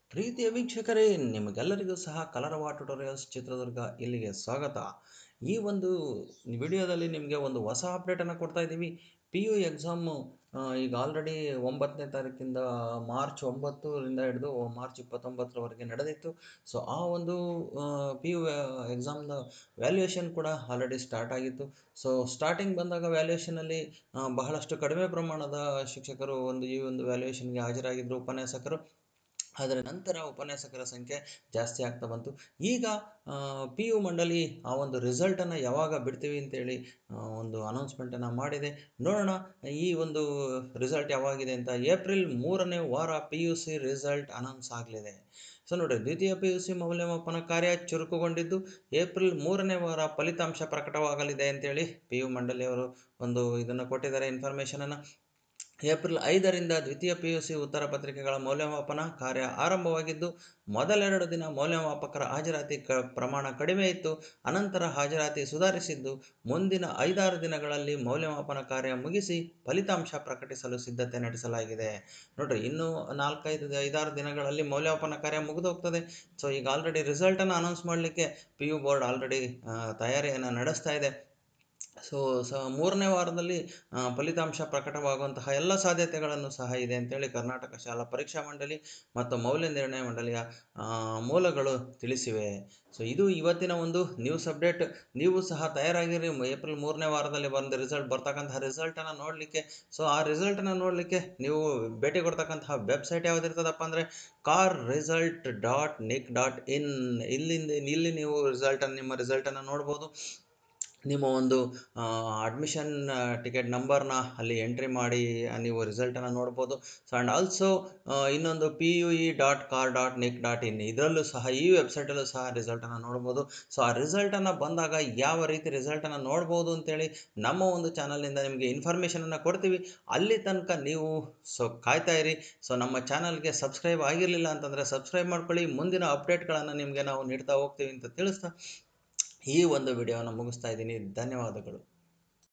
ಪ್ರೀತಿಯ ವೀಕ್ಷಕರೇ ನಿಮಗೆಲ್ಲರಿಗೂ ಸಹ ಕಲರವ ಟ್ಯುಟೋರಿಯಲ್ಸ್ ಚಿತ್ರದುರ್ಗ ಇಲ್ಲಿಗೆ ಸ್ವಾಗತ ಈ ಒಂದು ವಿಡಿಯೋದಲ್ಲಿ ನಿಮಗೆ ಒಂದು ಹೊಸ ಅಪ್ಡೇಟನ್ನು ಕೊಡ್ತಾ ಇದ್ದೀವಿ ಪಿ ಯು ಎಕ್ಸಾಮು ಈಗ ಆಲ್ರೆಡಿ ಒಂಬತ್ತನೇ ತಾರೀಕಿಂದ ಮಾರ್ಚ್ ಒಂಬತ್ತರಿಂದ ಹಿಡಿದು ಮಾರ್ಚ್ ಇಪ್ಪತ್ತೊಂಬತ್ತರವರೆಗೆ ನಡೆದಿತ್ತು ಸೊ ಆ ಒಂದು ಪಿ ಯು ಎಕ್ಸಾಮ್ನ ವ್ಯಾಲ್ಯೂಯೇಷನ್ ಕೂಡ ಆಲ್ರೆಡಿ ಸ್ಟಾರ್ಟ್ ಆಗಿತ್ತು ಸೊ ಸ್ಟಾರ್ಟಿಂಗ್ ಬಂದಾಗ ವ್ಯಾಲ್ಯೂಯೇಷನಲ್ಲಿ ಬಹಳಷ್ಟು ಕಡಿಮೆ ಪ್ರಮಾಣದ ಶಿಕ್ಷಕರು ಒಂದು ಈ ಒಂದು ವ್ಯಾಲ್ಯೂಯೇಷನ್ಗೆ ಹಾಜರಾಗಿದ್ದರು ಉಪನ್ಯಾಸಕರು ಆದರೆ ನಂತರ ಉಪನ್ಯಾಸಕರ ಸಂಖ್ಯೆ ಜಾಸ್ತಿ ಆಗ್ತಾ ಬಂತು ಈಗ ಪಿ ಯು ಮಂಡಳಿ ಆ ಒಂದು ರಿಸಲ್ಟನ್ನು ಯಾವಾಗ ಬಿಡ್ತೀವಿ ಅಂತೇಳಿ ಒಂದು ಅನೌನ್ಸ್ಮೆಂಟನ್ನು ಮಾಡಿದೆ ನೋಡೋಣ ಈ ಒಂದು ರಿಸಲ್ಟ್ ಯಾವಾಗಿದೆ ಅಂತ ಏಪ್ರಿಲ್ ಮೂರನೇ ವಾರ P U C result announce ಆಗಲಿದೆ ಸೊ ನೋಡಿ ದ್ವಿತೀಯ ಪಿ ಯು ಸಿ ಮೌಲ್ಯಮಾಪನ ಕಾರ್ಯ ಚುರುಕುಗೊಂಡಿದ್ದು ಏಪ್ರಿಲ್ ಮೂರನೇ ವಾರ ಫಲಿತಾಂಶ ಪ್ರಕಟವಾಗಲಿದೆ ಅಂತೇಳಿ ಪಿ ಯು ಮಂಡಳಿಯವರು ಒಂದು ಇದನ್ನು ಕೊಟ್ಟಿದ್ದಾರೆ ಇನ್ಫಾರ್ಮೇಷನನ್ನು ಏಪ್ರಿಲ್ ಐದರಿಂದ ದ್ವಿತೀಯ ಪಿ ಯು ಸಿ ಉತ್ತರ ಪತ್ರಿಕೆಗಳ ಮೌಲ್ಯಮಾಪನ ಕಾರ್ಯ ಆರಂಭವಾಗಿದ್ದು ಮೊದಲೆರಡು ದಿನ ಮೌಲ್ಯಮಾಪಕರ ಹಾಜರಾತಿ ಕ ಪ್ರಮಾಣ ಕಡಿಮೆ ಇತ್ತು ಅನಂತರ ಹಾಜರಾತಿ ಸುಧಾರಿಸಿದ್ದು ಮುಂದಿನ ಐದಾರು ದಿನಗಳಲ್ಲಿ ಮೌಲ್ಯಮಾಪನ ಕಾರ್ಯ ಮುಗಿಸಿ ಫಲಿತಾಂಶ ಪ್ರಕಟಿಸಲು ಸಿದ್ಧತೆ ನಡೆಸಲಾಗಿದೆ ನೋಡ್ರಿ ಇನ್ನೂ ನಾಲ್ಕೈದು ಐದಾರು ದಿನಗಳಲ್ಲಿ ಮೌಲ್ಯಮಾಪನ ಕಾರ್ಯ ಮುಗಿದು ಹೋಗ್ತದೆ ಸೊ ಈಗ ಆಲ್ರೆಡಿ ರಿಸಲ್ಟನ್ನು ಅನೌನ್ಸ್ ಮಾಡಲಿಕ್ಕೆ ಪಿ ಯು ಬೋರ್ಡ್ ಆಲ್ರೆಡಿ ತಯಾರಿಯನ್ನು ನಡೆಸ್ತಾ ಇದೆ ಸೊ ಸ ಮೂರನೇ ವಾರದಲ್ಲಿ ಫಲಿತಾಂಶ ಪ್ರಕಟವಾಗುವಂತಹ ಎಲ್ಲ ಸಾಧ್ಯತೆಗಳನ್ನು ಸಹ ಇದೆ ಅಂತೇಳಿ ಕರ್ನಾಟಕ ಶಾಲಾ ಪರೀಕ್ಷಾ ಮಂಡಳಿ ಮತ್ತು ಮೌಲ್ಯ ನಿರ್ಣಯ ಮಂಡಳಿಯ ಮೂಲಗಳು ತಿಳಿಸಿವೆ ಸೊ ಇದು ಇವತ್ತಿನ ಒಂದು ನ್ಯೂಸ್ ಅಪ್ಡೇಟ್ ನೀವು ಸಹ ತಯಾರಾಗಿರಿ ಏಪ್ರಿಲ್ ಮೂರನೇ ವಾರದಲ್ಲಿ ಬಂದ ರಿಸಲ್ಟ್ ಬರ್ತಕ್ಕಂತಹ ರಿಸಲ್ಟನ್ನು ನೋಡಲಿಕ್ಕೆ ಸೊ ಆ ರಿಸಲ್ಟನ್ನು ನೋಡಲಿಕ್ಕೆ ನೀವು ಭೇಟಿ ಕೊಡ್ತಕ್ಕಂತಹ ವೆಬ್ಸೈಟ್ ಯಾವುದಿರ್ತದಪ್ಪ ಅಂದರೆ kar result dot nic dot in ಇಲ್ಲಿಂದ ಇಲ್ಲಿ ನೀವು ರಿಸಲ್ಟನ್ನು ನಿಮ್ಮ ರಿಸಲ್ಟನ್ನು ನೋಡ್ಬೋದು ನಿಮ್ಮ ಒಂದು ಅಡ್ಮಿಷನ್ ಟಿಕೆಟ್ ನಂಬರ್ನ ಅಲ್ಲಿ ಎಂಟ್ರಿ ಮಾಡಿ ನೀವು ರಿಸಲ್ಟನ್ನು ನೋಡ್ಬೋದು ಸೊ ಆ್ಯಂಡ್ ಆಲ್ಸೋ ಇನ್ನೊಂದು P U E dot kar dot nic dot in ಇದರಲ್ಲೂ ಸಹ ಈ ವೆಬ್ಸೈಟಲ್ಲೂ ಸಹ ರಿಸಲ್ಟನ್ನು ನೋಡ್ಬೋದು ಸೊ ಆ ರಿಸಲ್ಟನ್ನು ಬಂದಾಗ ಯಾವ ರೀತಿ ರಿಸಲ್ಟನ್ನು ನೋಡ್ಬೋದು ಅಂತೇಳಿ ನಮ್ಮ ಒಂದು ಚಾನಲ್ನಿಂದ ನಿಮಗೆ ಇನ್ಫಾರ್ಮೇಷನನ್ನು ಕೊಡ್ತೀವಿ ಅಲ್ಲಿ ತನಕ ನೀವು ಸೊ ಕಾಯ್ತಾ ಇರಿ ಸೊ ನಮ್ಮ ಚಾನಲ್ಗೆ ಸಬ್ಸ್ಕ್ರೈಬ್ ಆಗಿರಲಿಲ್ಲ ಅಂತಂದರೆ ಸಬ್ಸ್ಕ್ರೈಬ್ ಮಾಡ್ಕೊಳ್ಳಿ ಮುಂದಿನ ಅಪ್ಡೇಟ್ಗಳನ್ನು ನಿಮಗೆ ನಾವು ನೀಡ್ತಾ ಹೋಗ್ತೀವಿ ಅಂತ ತಿಳಿಸ್ತಾ ಈ ಒಂದು ವಿಡಿಯೋನ ಮುಗಿಸ್ತಾ ಇದ್ದೀನಿ ಧನ್ಯವಾದಗಳು